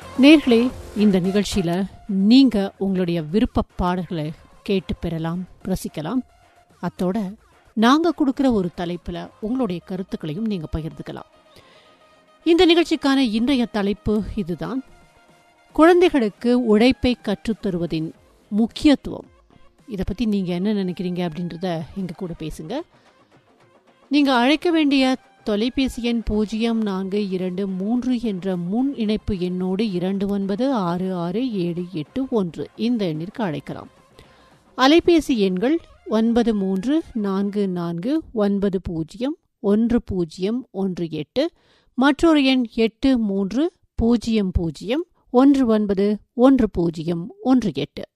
நேர்களே இந்த நிகழ்ச்சியில நீங்க உங்களுடைய விருப்ப பாடல்களை கேட்டு பெறலாம் ரசிக்கலாம் அத்தோட நாங்க கொடுக்கிற ஒரு தலைப்புல உங்களுடைய கருத்துக்களையும் நீங்க பகிர்ந்துக்கலாம் இந்த நிகழ்ச்சிக்கான இன்றைய தலைப்பு இதுதான் குழந்தைகளுக்கு உழைப்பை கற்றுத்தருவதின் முக்கியத்துவம் இதை பத்தி நீங்க என்ன நினைக்கிறீங்க அப்படின்றத எங்க கூட பேசுங்க நீங்க அழைக்க வேண்டிய தொலைபேசி எண் பூஜ்ஜியம் நான்கு இரண்டு மூன்று என்ற முன் இணைப்பு எண்ணோடு இரண்டு ஒன்பது ஆறு ஆறு ஏழு எட்டு ஒன்று இந்த எண்ணிற்கு அழைக்கலாம் அலைபேசி எண்கள் ஒன்பது மூன்று நான்கு நான்கு ஒன்பது பூஜ்ஜியம் ஒன்று பூஜ்ஜியம் ஒன்று எட்டு மற்றொரு எண் எட்டு மூன்று பூஜ்ஜியம் பூஜ்ஜியம் ஒன்று ஒன்பது ஒன்று பூஜ்ஜியம் ஒன்று எட்டு